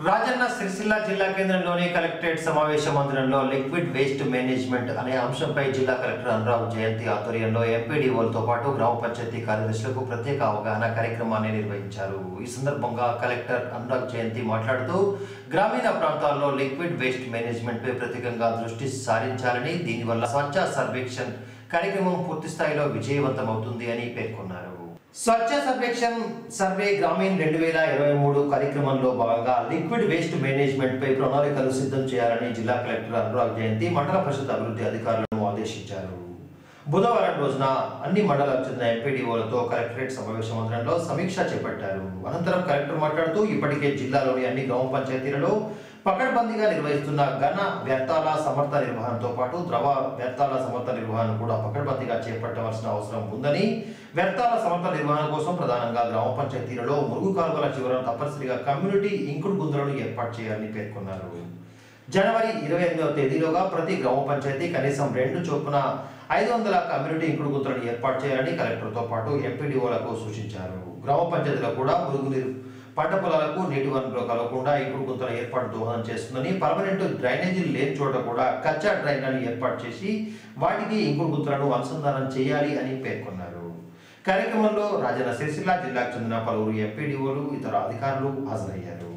రాజన్న సిరిసిల్ల జిల్లా కేంద్రంలోని కలెక్టరేట్ సమావేశ మందిరంలో లిక్విడ్ వేస్ట్ మేనేజ్మెంట్ అనే అంశంపై జిల్లా కలెక్టర్ అనురాగ్ జయంతి ఆధ్వర్యంలో ఎంపీడీఓలతో పాటు గ్రామ పంచాయతీ కార్యదర్శులకు ప్రత్యేక అవగాహన కార్యక్రమాన్ని నిర్వహించారు ఈ సందర్భంగా కలెక్టర్ అనురాగ్ జయంతి మాట్లాడుతూ గ్రామీణ ప్రాంతాల్లో లిక్విడ్ వేస్ట్ మేనేజ్మెంట్ పై ప్రత్యేకంగా దృష్టి సారించాలని దీనివల్ల స్వచ్ఛ సర్వేక్షణ్ కార్యక్రమం పూర్తి స్థాయిలో విజయవంతమవుతుంది అని పేర్కొన్నారు స్వచ్ఛ సర్వేక్షణ్ సర్వే గ్రామీణ్ రెండు వేల ఇరవై మూడు కార్యక్రమంలో భాగంగా లిక్విడ్ వేస్ట్ మేనేజ్మెంట్ పై ప్రణాళికలు సిద్ధం చేయాలని జిల్లా కలెక్టర్ అనురాగ్ జయంతి మండల పరిషత్ అభివృద్ధి అధికారులను ఆదేశించారు బుధవారం రోజున అన్ని మండలాలకు చెందిన ఎంపీడీఓలతో కలెక్టరేట్ సమావేశ మందిరంలో సమీక్ష చేపట్టారు అనంతరం కలెక్టర్ మాట్లాడుతూ ఇప్పటికే జిల్లాలోని అన్ని గ్రామ పంచాయతీలలో పకడ్బందీగా నిర్వహిస్తున్న ఘన వ్యర్థాల సమర్థ నిర్వహణతో పాటు ద్రవ వ్యర్థాల సమర్థ నిర్వహణ కూడా పకడ్బందీగా చేపట్టవలసిన అవసరం ఉందని వ్యర్థాల సమర్థ నిర్వహణ కోసం ప్రధానంగా గ్రామ పంచాయతీలలో మురుగు కాలువల చివరన తప్పనిసరిగా కమ్యూనిటీ ఇంకుడు గుంతలను ఏర్పాటు చేయాలని పేర్కొన్నారు జనవరి ఇరవై ఎనిమిదవ తేదీలోగా ప్రతి గ్రామ పంచాయతీ కనీసం రెండు చొప్పున ఐదు వందల కమ్యూనిటీ ఇంకుడు గుంతలను ఏర్పాటు చేయాలని కలెక్టర్తో పాటు ఎంపీడీఓలకు సూచించారు గ్రామ పంచాయతీలో కూడా మురుగునీరు పంట పొలాలకు నీటి వనరులు కలగకుండా ఇంకుడు గుంతల ఏర్పాటు దోహదం చేస్తుందని పర్మనెంట్ డ్రైనేజీలు లేని చోట కూడా కచ్చా డ్రైన్లను ఏర్పాటు చేసి వాటికి ఇంకుడు గుంతలను అనుసంధానం చేయాలి అని పేర్కొన్నారు కార్యక్రమంలో రాజన్న సిరిసిల్ల జిల్లాకు చెందిన పలువురు ఎంపీడీఓలు ఇతర అధికారులు హాజరయ్యారు